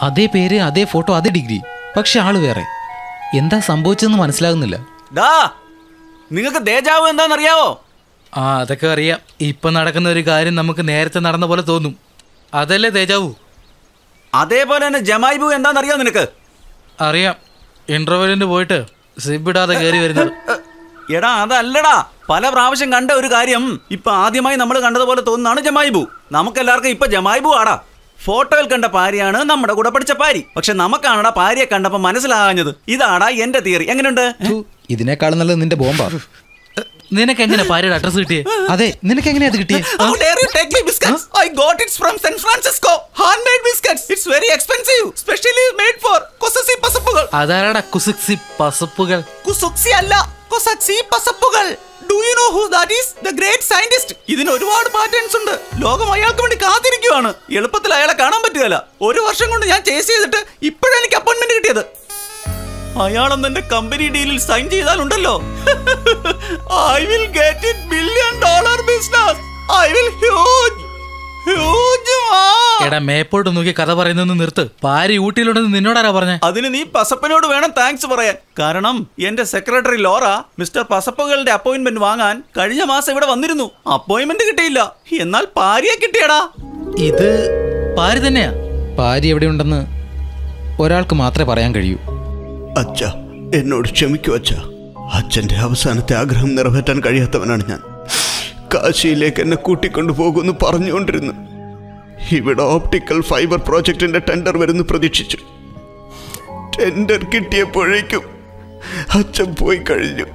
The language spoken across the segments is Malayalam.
അതേ പേര് അതേ ഫോട്ടോ അതേ ഡിഗ്രി പക്ഷെ ആള് വേറെ എന്താ സംഭവിച്ചതെന്ന് മനസ്സിലാകുന്നില്ല ഡാ നിങ്ങൾക്ക് ദേജാവ് എന്താണെന്നറിയാവോ ആ അതൊക്കെ അറിയാം ഇപ്പൊ നടക്കുന്ന ഒരു കാര്യം നമുക്ക് നേരത്തെ നടന്ന പോലെ തോന്നും അതല്ലേ തേജാവു അതേപോലെ തന്നെ ജമായിബു എന്താണെന്നറിയാവോ നിനക്ക് അറിയാം ഇന്റർവെല്ലിന് പോയിട്ട് സിബ് ഇടാതെ കയറി വരുന്നത് എ, എടാ അതല്ലടാ പല പ്രാവശ്യം കണ്ട ഒരു കാര്യം ഇപ്പൊ ആദ്യമായി നമ്മൾ കണ്ടതുപോലെ തോന്നുന്നതാണ് ജമായിബു നമുക്കെല്ലാവർക്കും ഇപ്പൊ ജമായിബു ആടാ ഫോട്ടോയിൽ കണ്ട പാരിയാണ് നമ്മുടെ കൂടെ പഠിച്ച പാരി പക്ഷെ നമുക്കാണടാ പാരിയെ കണ്ടപ്പോ മനസ്സിലാകാഞ്ഞത് ഇതാടാ എന്റെ തിയറി എങ്ങനെയുണ്ട് ഥു, ഇതിനേക്കാളും നല്ലത് നിന്റെ ബോംബാ നിനക്ക് എങ്ങനെ ഭാര്യയുടെ അഡ്രസ് കിട്ടിയേ അതെ നിനക്ക് എങ്ങനെയാ അത് കിട്ടിയേ How dare you take my biscuits? I got it from San Francisco. Handmade biscuits. It's very expensive. Specially made for കൊസസി പസപ്പുകൾ അതാരടാ കുസിക്സി പസപ്പുകൾ കുസുക്സി അല്ല കൊസക്സി പസപ്പുകൾ do you know who that is the great scientist ഇതിന് ഒരുപാട് പാറ്റേൺസ് ഉണ്ട് ലോകം അയാൾക്ക് വേണ്ടി കാത്തിരിക്കുവാണ് എളുപ്പത്തിൽ അയാളെ കാണാൻ പറ്റുകയില്ല ഒരു വർഷം കൊണ്ട് ഞാൻ ചേസ് ചെയ്തിട്ട് ഇപ്പോഴാണ് എനിക്ക് അപ്പോയിന്റ്മെന്റ് കിട്ടിയത് അയാളൊന്ന് എന്റെ കമ്പനി ഡീലിൽ സൈൻ ചെയ്താലുണ്ടല്ലോ I will get it billion dollar business I will huge huge എടാ മേപ്പോട്ട് നോക്കി കഥ പറയുന്നൊന്ന് നിർത്ത് പാരി ഊട്ടിയിലുണ്ടെന്ന് നിന്നോടാരാ പറഞ്ഞേ അതിന് നീ പസപ്പനോട് വേണം താങ്ക്സ് പറയാൻ കാരണം എന്റെ സെക്രട്ടറി ലോറ മിസ്റ്റർ പസപ്പകളുടെ അപ്പോയിന്റ്മെന്റ് വാങ്ങാൻ കഴിഞ്ഞ മാസം ഇവിടെ വന്നിരുന്നു അപ്പോയിന്റ്മെന്റ് കിട്ടിയില്ല എന്നാൽ പാരിയെ കിട്ടിയടാ ഇത് പാരി തന്നെയാ ഭാര്യ എവിടെയുണ്ടെന്ന് ഒരാൾക്ക് മാത്രമേ പറയാൻ കഴിയൂ അച്ഛ എന്നോട് ക്ഷമിക്കൂ അച്ഛ അച്ഛൻ്റെ അവസാനത്തെ ആഗ്രഹം നിറവേറ്റാൻ കഴിയാത്തവനാണ് ഞാൻ കാശിയിലേക്ക് എന്നെ കൂട്ടിക്കൊണ്ടു പോകുമെന്ന് പറഞ്ഞുകൊണ്ടിരുന്നു ഇവിടെ ഓപ്റ്റിക്കൽ ഫൈബർ പ്രോജക്റ്റിന്റെ ടെൻഡർ വരുന്നു പ്രതീക്ഷിച്ചു ടെൻഡർ കിട്ടിയപ്പോഴേക്കും അച്ഛൻ പോയി കഴിഞ്ഞു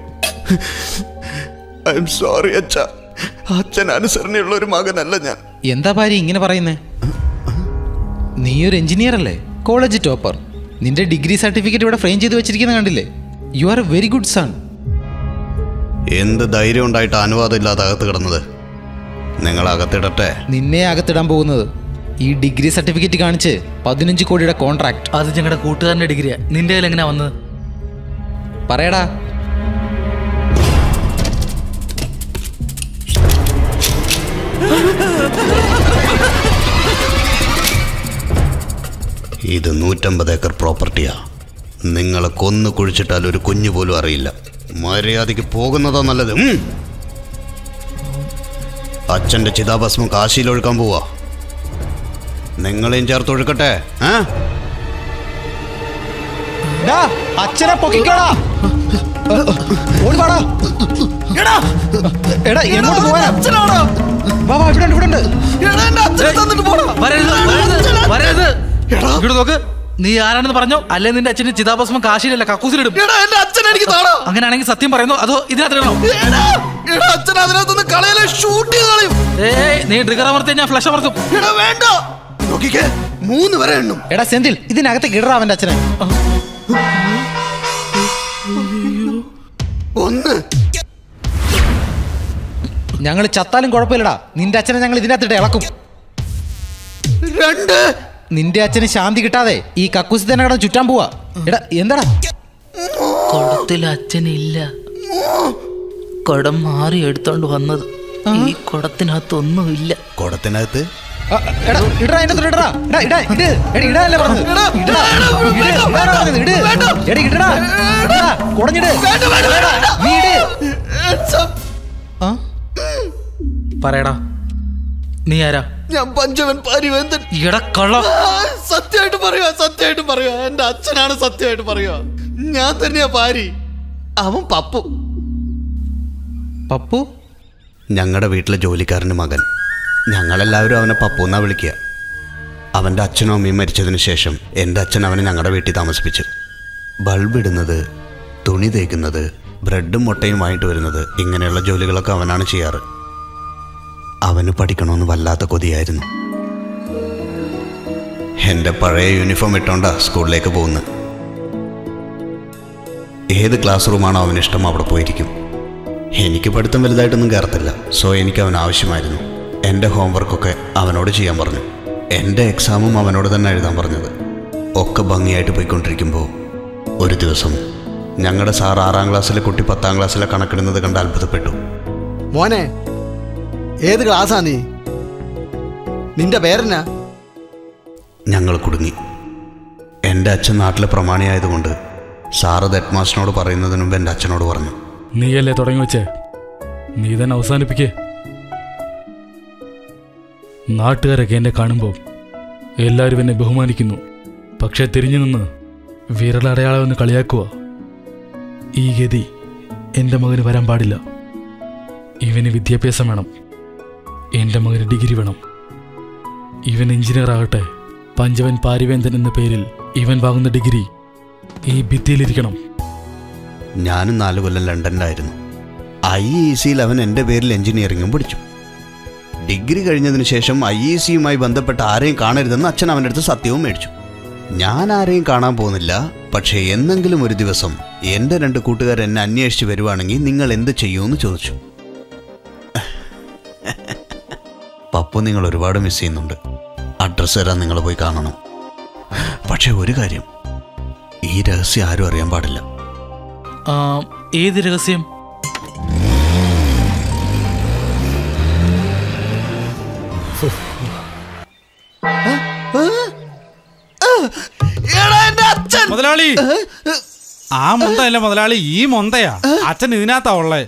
ഐ എം സോറി അച്ഛ അച്ഛൻ അനുസരണയുള്ള ഒരു മകനല്ല ഞാൻ എന്താ ഭാര്യ ഇങ്ങനെ പറയുന്നേ നീ ഒരു എഞ്ചിനീയർ അല്ലേ കോളേജ് ടോപ്പർ നിന്റെ ഡിഗ്രി സർട്ടിഫിക്കറ്റ് ഇവിടെ ഫ്രെയിം ചെയ്ത് വെച്ചിരിക്കുന്ന കണ്ടില്ലേ you are a very good son എന്ത് ധൈര്യം ഉണ്ടായിട്ട് അനുവാദം ഇല്ലാതെ അകത്ത് കിടന്നത് നിങ്ങൾ അകത്തിടട്ടെ നിന്നെ അകത്തിടാൻ പോകുന്നത് ഈ ഡിഗ്രി സർട്ടിഫിക്കറ്റ് കാണിച്ച് പതിനഞ്ച് കോടിയുടെ കോൺട്രാക്ട് അത് ഞങ്ങളുടെ കൂട്ടുകാരന്റെ ഡിഗ്രിയാ നിന്റെ കയ്യിൽ എങ്ങനെയാ വന്നത് പറയടാ ഇത് നൂറ്റമ്പത് ഏക്കർ പ്രോപ്പർട്ടിയാ നിങ്ങളെ കൊന്നു കുഴിച്ചിട്ടാൽ ഒരു കുഞ്ഞു പോലും അറിയില്ല മര്യാദയ്ക്ക് പോകുന്നതാ നല്ലത് ഉം. അച്ഛന്റെ ചിതാഭസ്മം കാശിയിൽ ഒഴുക്കാൻ പോവാ നിങ്ങളെയും ചേർത്ത് ഒഴുക്കട്ടെ ആ അച്ഛനെ പൊക്കിക്കോടാ ഓടിവാടാ എടാ എങ്ങോട്ട് പോവാനാ വാ വാ ഇവിടെ ഉണ്ട് ഇവിടെ ഉണ്ട് വരരുത് വരരുത് വരരുത് ഇവിടെ നോക്ക് നീ ആരാണെന്ന് പറഞ്ഞോ അല്ലെ നിന്റെ അച്ഛന് ചിതാഭസ്മം കാശിയിലല്ല കക്കൂസിലിടും എന്റെ അച്ഛൻ എനിക്ക് താടാ അങ്ങനെയാണെങ്കിൽ സത്യം പറയുന്നു അതോ ഇതിനകത്ത് ഇടണോ എടാ അച്ഛൻ അതിനകത്തൊന്ന് കളയലെ ഷൂട്ട് ചെയ്ത് കളയും ഏയ് നീ ട്രിഗർ അമർത്തിയാ ഞാൻ ഫ്ലഷ് അമർത്തും എടാ വേണ്ട നോക്കിക്കേ മൂന്ന് വരെ എണ്ണും എടാ സെന്തിൽ ഇതിനകത്ത് കിടറ അവന്റെ അച്ഛനെ ഒന്ന് ഞങ്ങൾ ചത്താലും കുഴപ്പമില്ലടാ നിന്റെ അച്ഛനെ ഞങ്ങൾ ഇതിനകത്തിട്ട് ഇളക്കും രണ്ട് നിന്റെ അച്ഛന് ശാന്തി കിട്ടാതെ ഈ കക്കൂസി തന്നെ കിടന്ന് ചുറ്റാൻ പോവാ എടാ എന്താടാ കുടത്തിൽ അച്ഛനില്ല കുടം മാറി എടുത്തോണ്ട് വന്നത് ഈ കുടത്തിനകത്തൊന്നുമില്ല കുടത്തിനകത്ത് ആ, എടാ ഇടടാ അതിനകത്ത് ഇടടാ എടാ ഇടാ ഇട് എടാ ഇടാനല്ലേ പറഞ്ഞത് ഇടടാ ഇട് ഇടാനാ പറഞ്ഞത് ഇട് എടാ ഇടടാ ഇടടാ കുടഞ്ഞിട് എടാ, നീ ഇട് ആ പറയടാ നീ ആരാ ഞാൻ പഞ്ചവൻ പാരിവേന്ദൻ ഇട കള്ള സത്യമായിട്ട് പറയുക സത്യമായിട്ട് പറയുക എന്റെ അച്ഛനാണ് സത്യമായിട്ട് പറയുക ഞാൻ തന്നെയാ പാരി അവൻ പപ്പു പപ്പു ഞങ്ങളുടെ വീട്ടിലെ ജോലിക്കാരൻ്റെ മകൻ ഞങ്ങളെല്ലാവരും അവനെ പപ്പു എന്നാ വിളിക്കുക അവൻ്റെ അച്ഛനും അമ്മയും മരിച്ചതിന് ശേഷം എൻ്റെ അച്ഛൻ അവനെ ഞങ്ങളുടെ വീട്ടിൽ താമസിപ്പിച്ചു ബൾബ് ഇടുന്നത് തുണി തേക്കുന്നത് ബ്രെഡും മുട്ടയും വാങ്ങിട്ട് വരുന്നത് ഇങ്ങനെയുള്ള ജോലികളൊക്കെ അവനാണ് ചെയ്യാറ് അവന് പഠിക്കണമെന്ന് വല്ലാത്ത കൊതിയായിരുന്നു എൻ്റെ പഴയ യൂണിഫോം ഇട്ടോണ്ടാ സ്കൂളിലേക്ക് പോകുന്നത് ഏത് ക്ലാസ് റൂമാണോ അവന് ഇഷ്ടം അവിടെ പോയിരിക്കും എനിക്ക് പഠിത്തം വലുതായിട്ടൊന്നും കയറത്തില്ല സോ എനിക്ക് അവൻ ആവശ്യമായിരുന്നു എൻ്റെ ഹോംവർക്കൊക്കെ അവനോട് ചെയ്യാൻ പറഞ്ഞു എൻ്റെ എക്സാമും അവനോട് തന്നെ എഴുതാൻ പറഞ്ഞത് ഒക്കെ ഭംഗിയായിട്ട് പോയിക്കൊണ്ടിരിക്കുമ്പോൾ ഒരു ദിവസം ഞങ്ങളുടെ സാർ ആറാം ക്ലാസ്സിലെ കുട്ടി പത്താം ക്ലാസ്സിലെ കണക്കിടുന്നത് കണ്ട് അത്ഭുതപ്പെട്ടു മോനെ ഏത് ക്ലാസ്സാ നീ നിന്റെ പേരെന്നാ ഞങ്ങൾ കുടുങ്ങി എൻ്റെ അച്ഛൻ നാട്ടിലെ പ്രമാണിയായതുകൊണ്ട് സാറ് ഹെഡ് മാസ്റ്ററിനോട് പറയുന്നതിന് മുമ്പ് എൻ്റെ അച്ഛനോട് പറഞ്ഞു നീയല്ലേ തുടങ്ങി വെച്ചേ നീ തന്നെ അവസാനിപ്പിക്കേ നാട്ടുകാരൊക്കെ എന്നെ കാണുമ്പോൾ എല്ലാവരും എന്നെ ബഹുമാനിക്കുന്നു പക്ഷെ തിരിഞ്ഞു നിന്ന് വിരലടയാളമെന്ന് കളിയാക്കുക ഈ ഗതി എൻ്റെ മകന് വരാൻ പാടില്ല ഇവന് വിദ്യാഭ്യാസം വേണം എൻ്റെ മകന് ഡിഗ്രി വേണം ഇവൻ എഞ്ചിനീയർ ആകട്ടെ പഞ്ചവൻ പാരിവേന്ദൻ എന്ന പേരിൽ ഇവൻ വാങ്ങുന്ന ഡിഗ്രി ഈ ഭിത്തിയിലിരിക്കണം ഞാനും നാല് കൊല്ലം ലണ്ടനിലായിരുന്നു ഐ ഇ സിയിൽ അവൻ എൻ്റെ പേരിൽ എഞ്ചിനീയറിംഗും പഠിച്ചു ഡിഗ്രി കഴിഞ്ഞതിന് ശേഷം ഐ ഇ സിയുമായി ബന്ധപ്പെട്ട ആരെയും കാണരുതെന്ന് അച്ഛൻ അവൻ്റെ അടുത്ത് സത്യവും മേടിച്ചു ഞാൻ ആരെയും കാണാൻ പോകുന്നില്ല പക്ഷേ എന്നെങ്കിലും ഒരു ദിവസം എൻ്റെ രണ്ട് കൂട്ടുകാർ എന്നെ അന്വേഷിച്ച് വരുവാണെങ്കിൽ നിങ്ങൾ എന്ത് ചെയ്യുമെന്ന് ചോദിച്ചു പപ്പു നിങ്ങൾ ഒരുപാട് മിസ് ചെയ്യുന്നുണ്ട് അഡ്രസ്സ് തരാൻ നിങ്ങൾ പോയി കാണണം പക്ഷേ ഒരു കാര്യം ഈ രഹസ്യം ആരും അറിയാൻ പാടില്ല ആ, ഏത് രഹസ്യം മുതലാളി ആ മൊന്തയല്ല മുതലാളി ഈ മൊന്തയാ അച്ഛൻ ഇതിനകത്താ ഉള്ളേ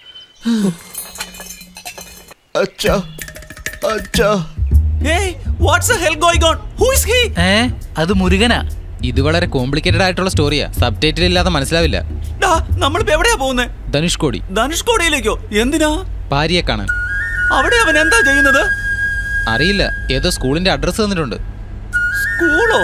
അച്ഛാ അച്ഛാ ഏയ് what's hell going on who is he ഏ അത് മുരുകനാ ഇത് വളരെ കോംപ്ലിക്കേറ്റഡ് ആയിട്ടുള്ള സ്റ്റോറിയാ സബ് ടൈറ്റിൽ ഇല്ലാതെ മനസ്സിലാവില്ല ഡാ നമ്മളിപ്പോ എവിടെയാ പോകുന്നത് ധനുഷ്കോടി ധനുഷ്കോടിയിലേക്കോ എന്തിനാ ഭാര്യയെ കാണാൻ അവിടെ അവൻ എന്താ ചെയ്യുന്നത് അറിയില്ല ഏതോ സ്കൂളിന്റെ അഡ്രസ്സ് തന്നിട്ടുണ്ട് സ്കൂളോ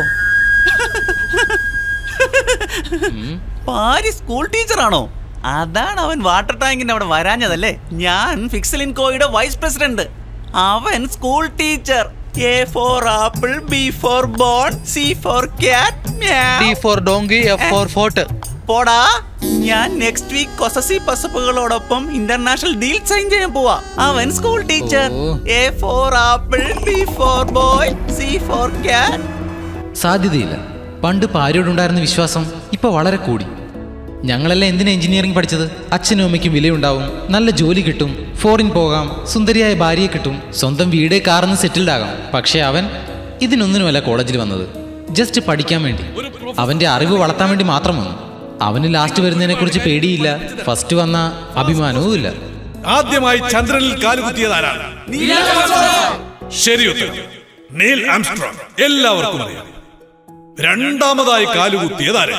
പാരി സ്കൂൾ ടീച്ചറാണോ അതാണ് അവൻ വാട്ടർ ടാങ്കിന്റെ അവിടെ വരാഞ്ഞതല്ലേ ഞാൻ ഫിക്സലിൻകോയുടെ വൈസ് പ്രസിഡന്റ് അവൻ school teacher A for apple B for bone C for D cat for donkey F for fort പോടാ ഞാൻ നെക്സ്റ്റ് വീക്ക് കൊസസി പസപ്പുകളോടൊപ്പം ഇന്റർനാഷണൽ ഡീൽ സൈൻ ചെയ്യാൻ പോവാ അവൻ സ്കൂൾ ടീച്ചർ ഓ. A for apple B for boy C for cat സാധ്യതയില്ല പണ്ട് ഭാര്യയോടുണ്ടായിരുന്ന വിശ്വാസം ഇപ്പൊ വളരെ കൂടി ഞങ്ങളെല്ലാം എന്തിനാ എഞ്ചിനീയറിംഗ് പഠിച്ചത് അച്ഛനും അമ്മയ്ക്കും വിലയുണ്ടാവും നല്ല ജോലി കിട്ടും ഫോറിൻ പോകാം സുന്ദരിയായ ഭാര്യയെ കിട്ടും സ്വന്തം വീട് കാർന്ന് സെറ്റിൽഡ് ആകാം പക്ഷേ അവൻ ഇതിനൊന്നിനുമല്ല കോളേജിൽ വന്നത് ജസ്റ്റ് പഠിക്കാൻ വേണ്ടി അവന്റെ അറിവ് വളർത്താൻ വേണ്ടി മാത്രം വന്നു അവന് ലാസ്റ്റ് വരുന്നതിനെ കുറിച്ച് പേടിയില്ല ഫസ്റ്റ് വന്ന അഭിമാനവും ഇല്ല ആദ്യമായി ചന്ദ്രനിൽ കാലുകുത്തിയതാരാണ് ശരി ഉത്തരം നീൽ ആംസ്ട്രോങ് എല്ലാവർക്കും അറിയാം രണ്ടാമതായി കാലുകുത്തിയതാരാ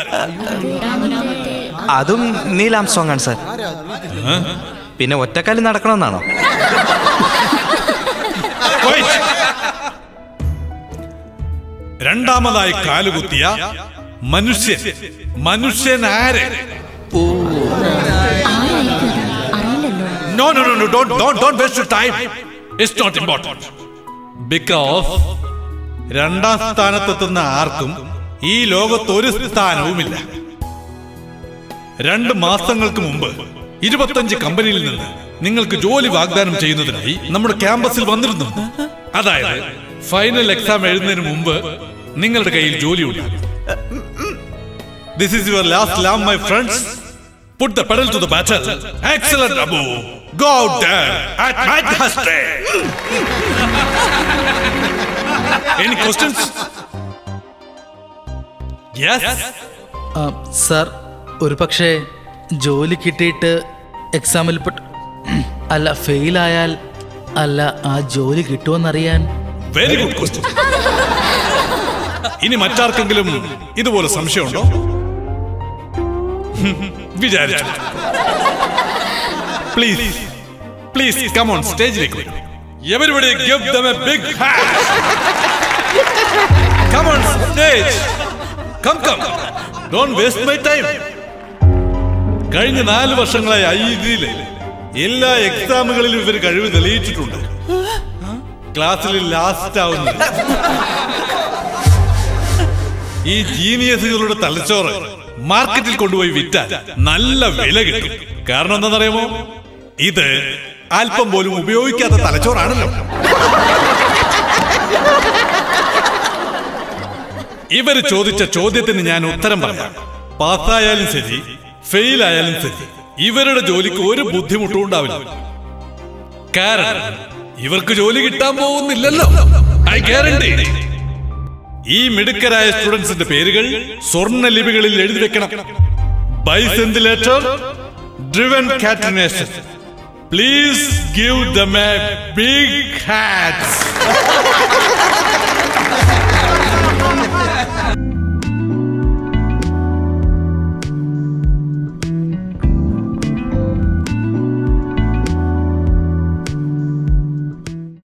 അതും നീലാം സോങ് ആണ് സാർ പിന്നെ ഒറ്റക്കാലി നടക്കണമെന്നാണോ Wait. രണ്ടാമതായി കാലുകുത്തിയ മനുഷ്യൻ മനുഷ്യൻ ആര് No, no, no, no, don't, don't, don't waste your time. It's not important. Because രണ്ടാം സ്ഥാനത്തെത്തുന്ന ആർക്കും ഈ ലോകത്ത് ഒരു സ്ഥാനവുമില്ല രണ്ട് മാസങ്ങൾക്ക് മുമ്പ് ഇരുപത്തഞ്ച് കമ്പനിയിൽ നിന്ന് നിങ്ങൾക്ക് ജോലി വാഗ്ദാനം ചെയ്യുന്നതിനായി നമ്മുടെ ക്യാമ്പസിൽ വന്നിരുന്നു അതായത് ഫൈനൽ എക്സാം എഴുതുന്നതിന് മുമ്പ് നിങ്ങളുടെ കയ്യിൽ ജോലി ഉണ്ടാകും ദിസ് ഈസ് യുവർ ലാസ്റ്റ് ലാം my friends put the pedal to the battle excellent അബു go out there at Manchester any questions yes ആ, സാർ ഒരു പക്ഷേ ജോലി കിട്ടിയിട്ട് എക്സാമിൽ പെട്ട് അല്ല ഫെയിലായാൽ അല്ല ആ ജോലി കിട്ടുമെന്നറിയാൻ വെരി ഗുഡ് ക്വസ്റ്റ്യൻ ഇനി മറ്റാർക്കെങ്കിലും ഇതുപോലെ സംശയമുണ്ടോ വിചാരിച്ചു പ്ലീസ് പ്ലീസ് കം ഓൺ സ്റ്റേജിലേക്ക് വരൂ everybody give them a big come on stage come come don't waste my time കഴിഞ്ഞ നാല് വർഷങ്ങളായി ഐ ഡിയിലെ എല്ലാ എക്സാമുകളിലും ഇവർ കഴിവ് തെളിയിച്ചിട്ടുണ്ട് ക്ലാസ്സിൽ ലാസ്റ്റ് ആവുന്നു ഈ ജീനിയസുകളുടെ തലച്ചോറ് മാർക്കറ്റിൽ കൊണ്ടുപോയി വിറ്റാൽ നല്ല വില കിട്ടും കാരണം എന്താണെന്നറിയാമോ ഇത് അല്പം പോലും ഉപയോഗിക്കാത്ത തലച്ചോറാണല്ലോ ഇവര് ചോദിച്ച ചോദ്യത്തിന് ഞാൻ ഉത്തരം പറയാം പാസ്സായാലും ശരി ഫെയിൽ ആയാലും ശരി ഇവരുടെ ജോലിക്ക് ഒരു ബുദ്ധിമുട്ടും ഉണ്ടാവില്ല കാരണം ഇവർക്ക് ജോലി കിട്ടാൻ പോകുന്നില്ലല്ലോ ഐ ഗ്യാരണ്ടി ഈ മിടുക്കരായ സ്റ്റുഡൻസിന്റെ പേരുകൾ സ്വർണ്ണ ലിപികളിൽ എഴുതി വെക്കണം ബൈസെന്റിലേറ്റർ driven catenation please give them a big hats